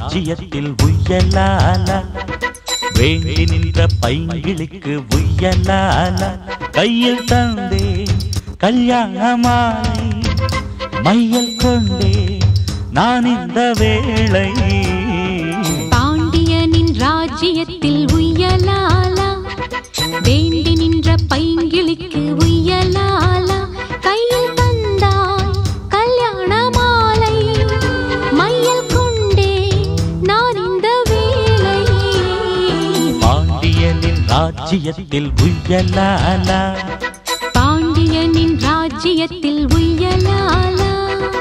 ராஜ்யத்தில் உய்யலால வேண்டி நின்ற பைங்கிளிக்கு உய்யலால கையில் தந்தே கல்யாண மாலை மையல் கொண்டே நான் இந்த வேளை பாண்டியனின் ராஜ்யத்தில் உய்யலாலா வேண்டி நின்ற பைங்கிளிக்கு உய்யலாலா கையில் தந்தாய் கல்யாண மாலை மையல் கொண்டே நான் இந்த வேளை பாண்டியனின் ராஜ்யத்தில் உய்யலாலா பாண்டியனின் ராஜ்யத்தில் உய்யலாலா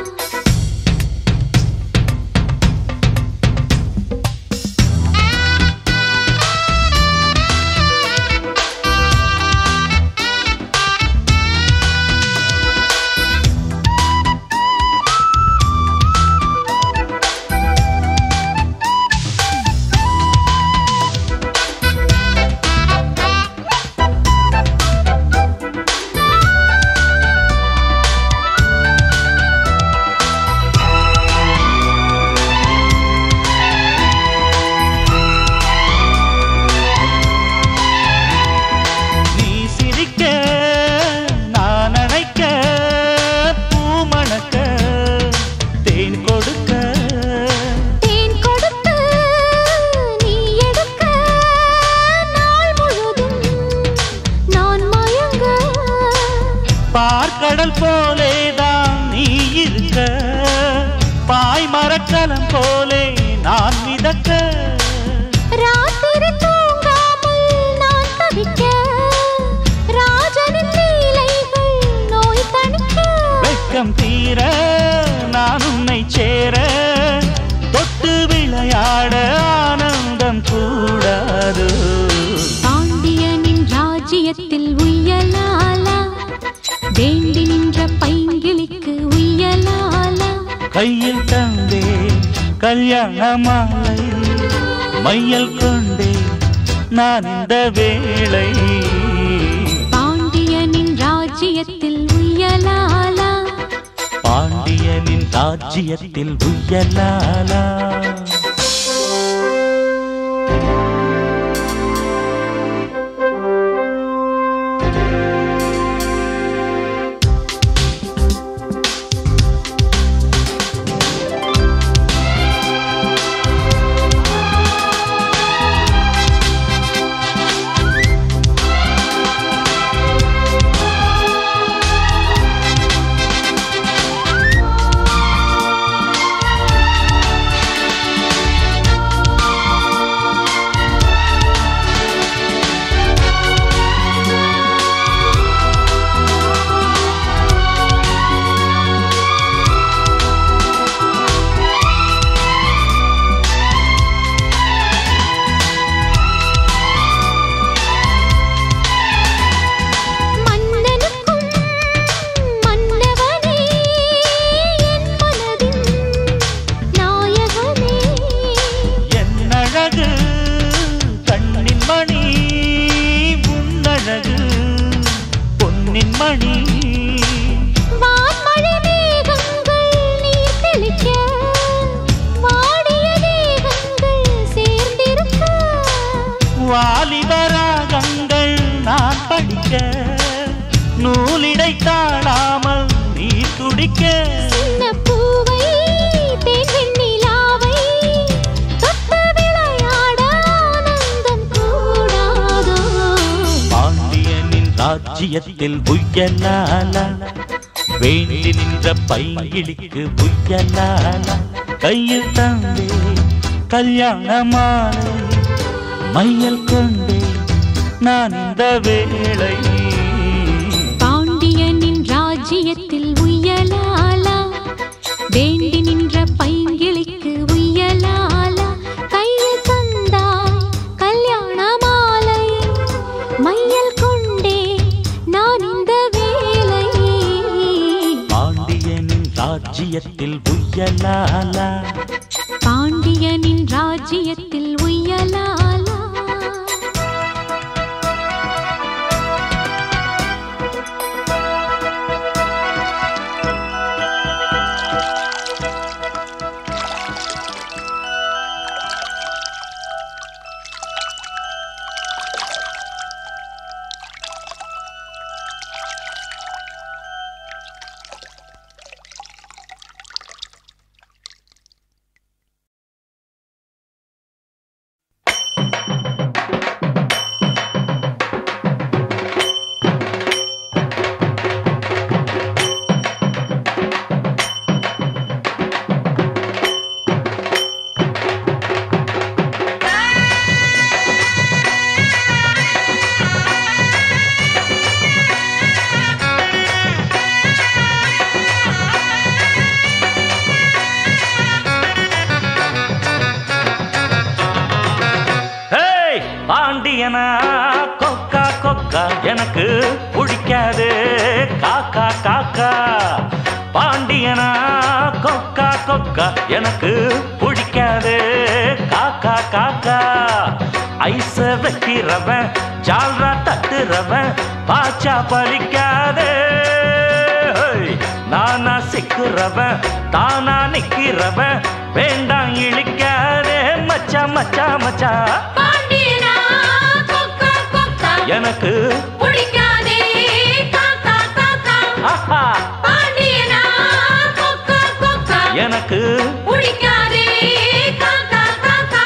நீ சிரிக்க நான் அணைக்க பூமணக்க தேன் கொடுக்க தேன் கொடுத்து நீ எடுக்க நாள் முழுதும் நான் மயங்க பார்க்கடல் போலேதான் நீ இருக்க பாய் மரக்கலம் போலே நான் மிதக்க ராத்திரி தூங்காமல் நான் தவிக்க ராஜனின் லீலைகள் நோய் தணிக்க வெட்கம் தீர நான் உன்னை சேர தொட்டு விளையாட ஆனந்தம் கூடாது பாண்டியனின் ராஜ்யத்தில் உய்யலாலா வேண்டி நின்ற பைங்கிளிக்கு உய்யலாலா கையில் தந்தே கல்யாண மாலை மையல் கொண்டே நான் இந்த வேளை பாண்டியனின் ராஜ்யத்தில் உய்யலாலா பாண்டியனின் ராஜ்யத்தில் உய்யலாலா மன்னனுக்கும் மன்னவனே என் மனதின் நாயகனே என் அழகு கண்ணின் மணி உன்னழகு பொன்னின் மணி வான்மழை மேகங்கள் நீர் தெளிக்க வாடிய தேகங்கள் சேர்ந்திருக்க வாலிபராகங்கள் நான் படிக்க நூலிடை தாழாமல் நீ துடிக்க சின்ன பூவை தேன் வெண்ணிலாவை தொட்டு விளையாட ஆனந்தம் கூடாதோ பாண்டியனின் ராஜ்யத்தில் உய்யலால வேண்டி நின்ற பைங்கிளிக்கு உய்யலால கையில் தந்தே கல்யாண மாலை மையல் கொண்டே நான் இந்த வேளை பாண்டியனின் ராஜ்யத்தில் உய்யலாலா வேண்டி நின்ற பைங்கிளிக்கு உய்யலாலா கையில் தந்தாய் கல்யாண மாலை மையல் கொண்டே நான் இந்த வேளை பாண்டியனின் ராஜ்யத்தில் உய்யலாலா பாண்டியனின் ராஜ்யத்தில் உய்யலாலா பாண்டியனா கொக்கா கொக்கா எனக்கு பிடிக்காது காக்கா காக்கா பாண்டியனா கொக்கா கொக்கா எனக்கு பிடிக்காது காக்கா காக்கா ஐச வைக்கிறவன் ஜால்ரா தட்டுறவன் பாச்சா பலிக்காதே ஹோய். நானா சிக்குறவன் தானா நிக்கிறவன் வேண்டாம் இழிக்காதே மச்சா மச்சா மச்சா பாண்டியனா கொக்கா கொக்கா எனக்கு பிடிக்காதே காக்கா காக்கா ஆஹா, பாண்டியனா கொக்கா கொக்கா எனக்கு பிடிக்காதே காக்கா காக்கா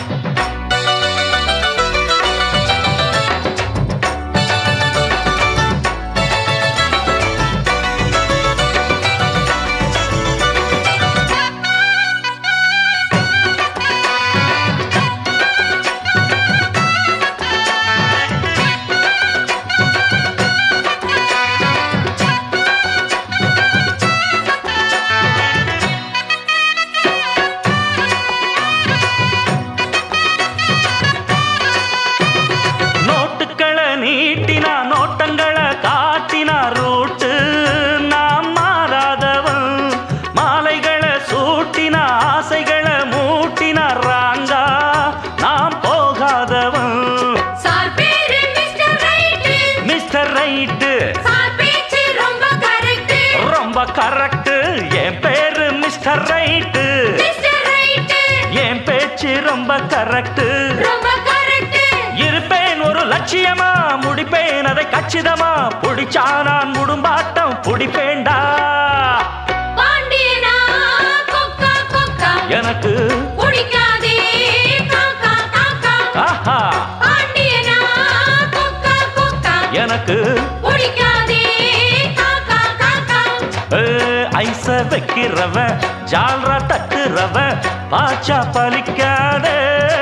நோட்டுக்களை நீட்டினா நோட்டங்களை காட்டினா ரூட்டு நாம் மாறாதவன் மாலைகளை சூட்டினா ஆசைகளை மூட்டினா ராங்கா நாம் போகாதவன் சார் பேரு mister right mister right sir பேச்சு ரொம்ப கரெக்ட் ரொம்ப கரெக்ட் என் பேரு மிஸ்டர் ரைட்டு மிஸ்டர் ரைட் என் பேச்சு ரொம்ப கரெக்ட் ரொம்ப கரெக்ட் இருப்பேன் ஒரு லட்சியமா முடிப்பேன் அதை கச்சிதமா புடிச்சா நான் முடும்பாட்டம் புடிப்பேன்டா பாண்டியனா கொக்கா கொக்கா எனக்கு பிடிக்காதே காக்கா காக்கா ஆஹா பாண்டியனா கொக்கா கொக்கா எனக்கு பிடிக்காதே காக்கா காக்கா ஏ, ஐச வைக்கிறவன் ஜால்ரா தட்டுறவன் பாச்சா பலிக்காதே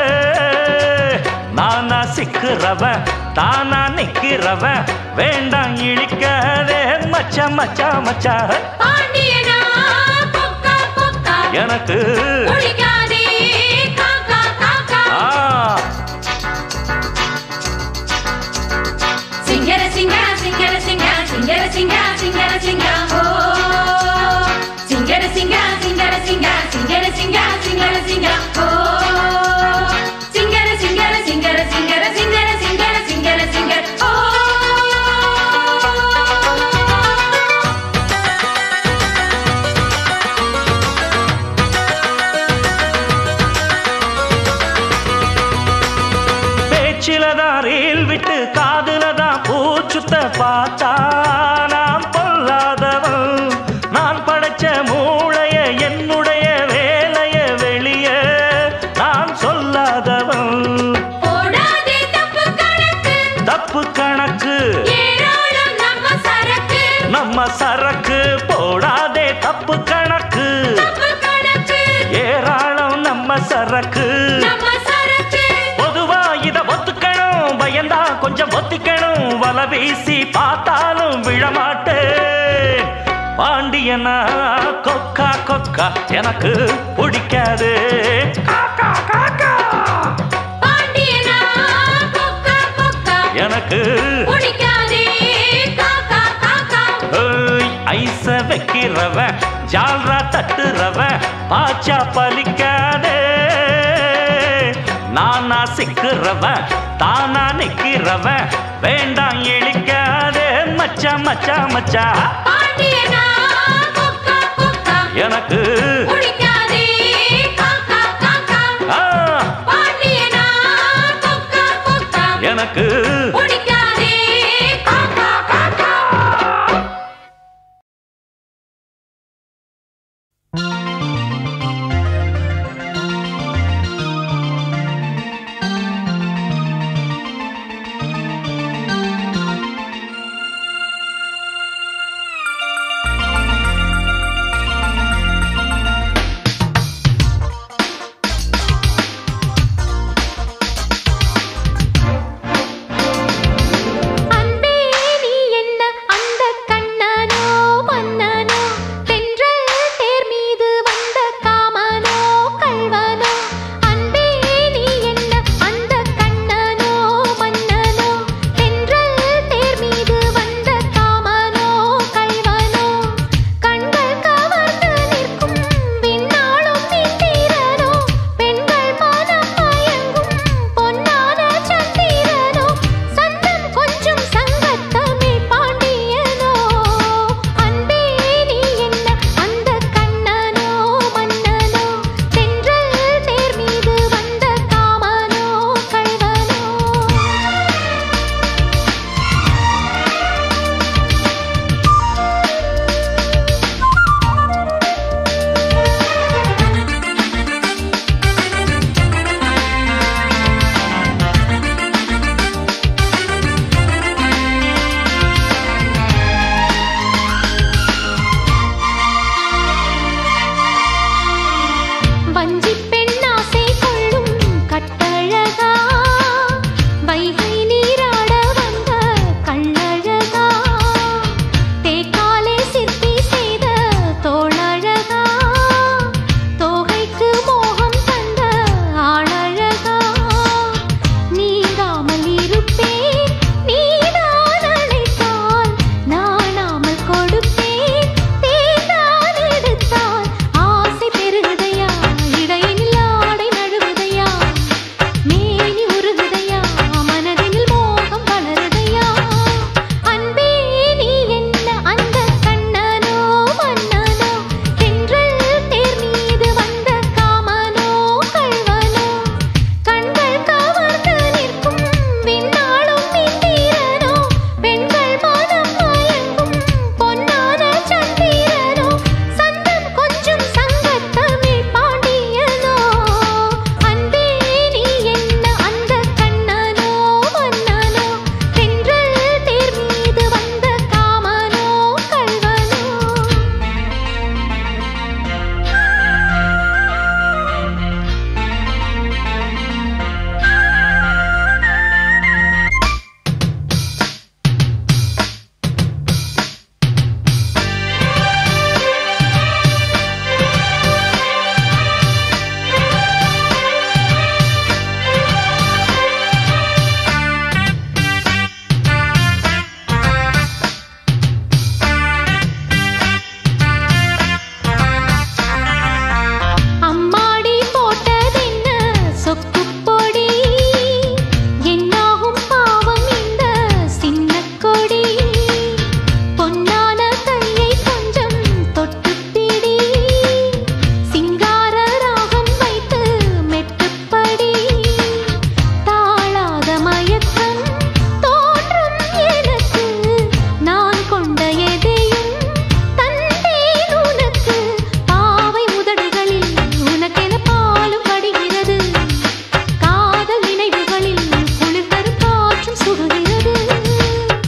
நானா சிக்கிறவன் தானா நிக்கிறவன் வேண்டாம் இழிக்காதே மச்சா மச்சா மச்சா பாண்டியனா கொக்கா கொக்கா எனக்கு பிடிக்காதே காக்கா காக்கா ஆ சிங்கர சிங்கர சிங்கர சிங்கர சிங்கர சிங்கர சிங்கர சிங்கர ஓ சிங்கர சிங்கர சிங்கர சிங்கர சிங்கர சிங்கர சிங்கர சிங்கர ஓ சிங்கர சிங்கர சிங்கர சிங்கர சிங்கர சிங்கர சிங்கர சிங்கர ஓ பேச்சில தான் ரீல் விட்டு காதுல தான் பூச்சுத்த பார்த்தா நான் பொல்லாதவன் நான் படைச்ச மூளைய என்னுடைய வேலைய வெளிய நான் சொல்லாதவன் போடாதே தப்பு கணக்கு தப்பு கணக்கு ஏராளம் நம்ம சரக்கு நம்ம சரக்கு போடாதே தப்பு கணக்கு தப்பு கணக்கு ஏராளம் நம்ம சரக்கு நம்ம சரக்கு பொதுவா இத ஒத்துக்கணும் பயந்தா கொஞ்சம் ஒத்திக்கணும் வல வீசி பார்த்தாலும் விழமாட்டேன் பாண்டியனா கொக்கா கொக்கா எனக்கு பிடிக்காது காக்கா காக்கா பாண்டியனா கொக்கா கொக்கா எனக்கு பிடிக்காதே காக்கா காக்கா ஏய், ஐச வைக்கிறவன் ஜால்ரா தட்டுறவன் பாச்சா பலிக்காதே நானா சிக்கிறவன் தானா நிக்கிறவன் வேண்டாம் இழிக்காதே மச்சா மச்சா மச்சா பாண்டியனா கொக்கா கொக்கா எனக்கு பிடிக்காதே காக்கா காக்கா ஆ, பாண்டியனா கொக்கா கொக்கா எனக்கு பிடிக்காதே காக்கா காக்கா ஆ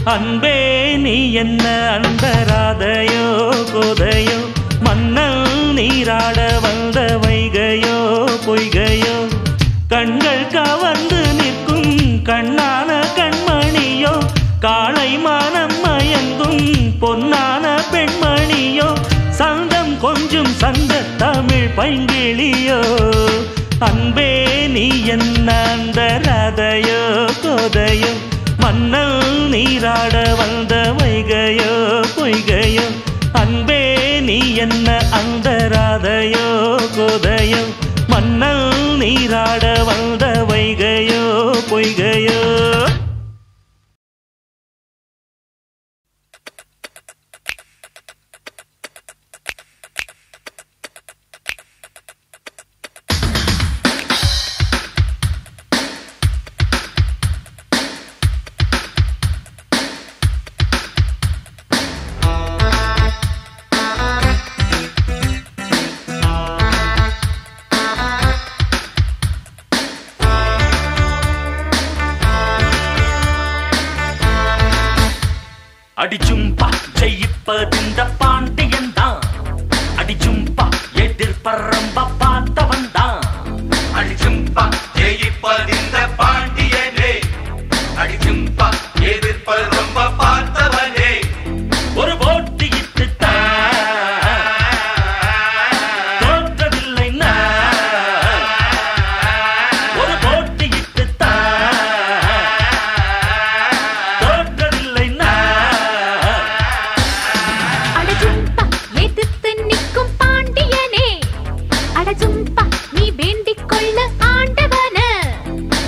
அன்பே நீ என்ன அன்பராதையோ கோதையோ மன்னல் நீராட வந்த வைகையோ பொய்கையோ கண்கள் கவர்ந்து நிற்கும் கண்ணான கண்மணியோ காளை மானம் மயங்கும் பொன்னான பெண்மணியோ சந்தம் கொஞ்சம் சங்க தமிழ் பைங்கிளியோ அன்பே நீ என்ன அந்த ரதையோ கோதையோ மன்னல் நீராட வந்த வைகையோ பொய்கையோ அன்பே நீ என்ன அந்த ராதையோ கோதையோ மன்னல் நீராட வந்த வைகையோ பொய்கையோ அடிச்சும்பா ஜெயிப்பதிந்த பாண்டியன் தான் அடிச்சும்பா எதிர்பரம்ப பார்த்தவன் தான் அடிச்சும்பா ஜெயிப்பதிந்த பாண்டியனே அடிச்சும்பா எதிர்ப்பல் ரொம்ப பார்த்தவனே ஒரு போட்டியிட்டு தோற்றதில்லை நான். ஒரு போட்டியிட்டு தோற்றதில்லை நான். அடஜும்பா எதிர்த்து நிற்கும் பாண்டியனே அடஜும்பா நீ வேண்டிக் கொள்ள ஆண்டவன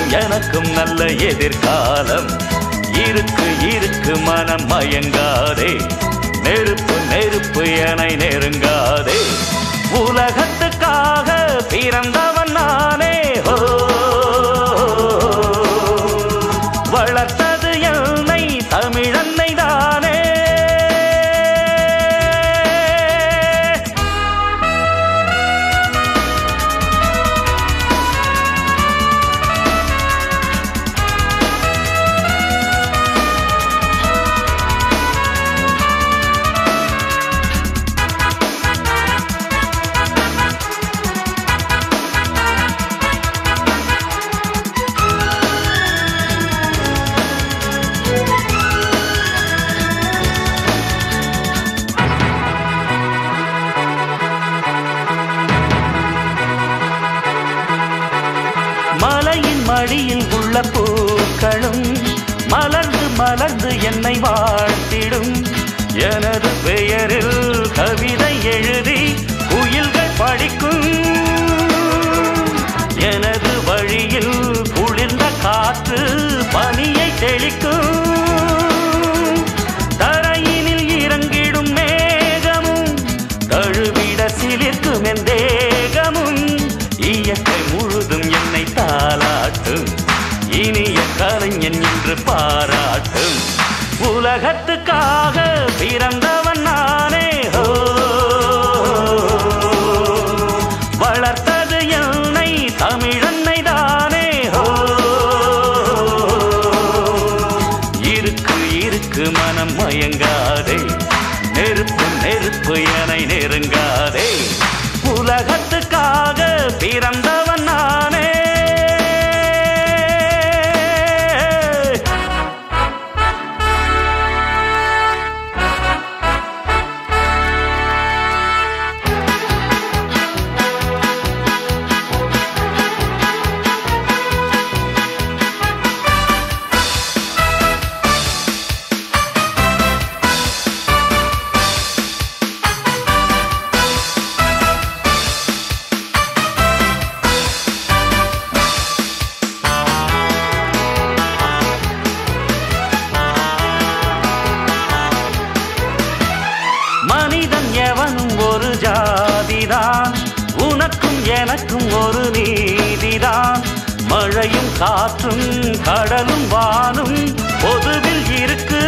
எனக்கும் நல்ல எதிர்காலம் இருக்கு இருக்கு மனம் மயங்காதே நெருப்பு நெருப்பு என நெருங்காதே உலகத்துக்காக பிறந்தவன் நானே ஹோ வளர்த்தது என்னை தமிழன்னை தானே மலையின் மடியில் உள்ள பூக்களும் மலர்ந்து மலர்ந்து என்னை வாழ்த்திடும் எனது பெயரில் கவிதை எழுதி குயில்கள் படிக்கும் எனது வழியில் குளிர்ந்த காற்று பனியை தெளிக்கும் தரையினில் இறங்கிடும் மேகமும் தழுவிட சிலிர்க்கும் என் தேகமும் இயற்கை முழுதும் என்னை தாளாட்டும் இனிய கலைஞன் என்று பாராட்டும் உலகத்துக்காக பிறந்தவன் நானே ஹோ வளர்த்தது என்னை தமிழன்னை தானே ஹோ இருக்கு இருக்கு மனம் மயங்காதே நெருப்பு நெருப்பு என நெருங்காதே உலகத்துக்காக பிறந்தவன் நானே மனிதன் எவனும் ஒரு ஜாதிதான் உனக்கும் எனக்கும் ஒரு நீதிதான் மழையும் காற்றும் கடலும் வானும் பொதுவில் இருக்கு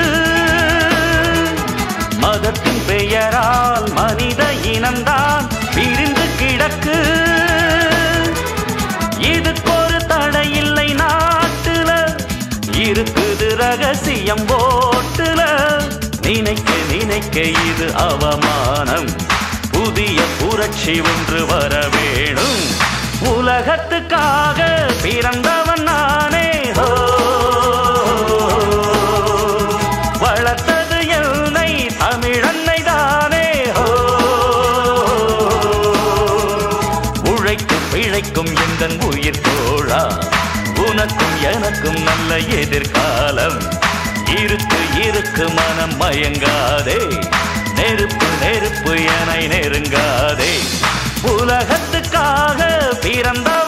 மதத்தின் பெயரால் மனித இனம்தான் பிரிந்து கிடக்கு இதுக்கொரு தடை இல்லை நாட்டுல இருக்குது ரகசியம் போட்டுல நினைக்க நினைக்க இது அவமானம் புதிய புரட்சி ஒன்று வர வேணும் உலகத்துக்காக பிறந்தவன் நானே ஹோ வளர்த்தது என்னை தமிழன்னை தானே ஹோ உழைத்து பிழைக்கும் எந்த உயிர் தோழா உனக்கும் எனக்கும் நல்ல எதிர்காலம் இருக்கு இருக்கு மனம் மயங்காதே நெருப்பு நெருப்பு என நெருங்காதே உலகத்துக்காக பிறந்த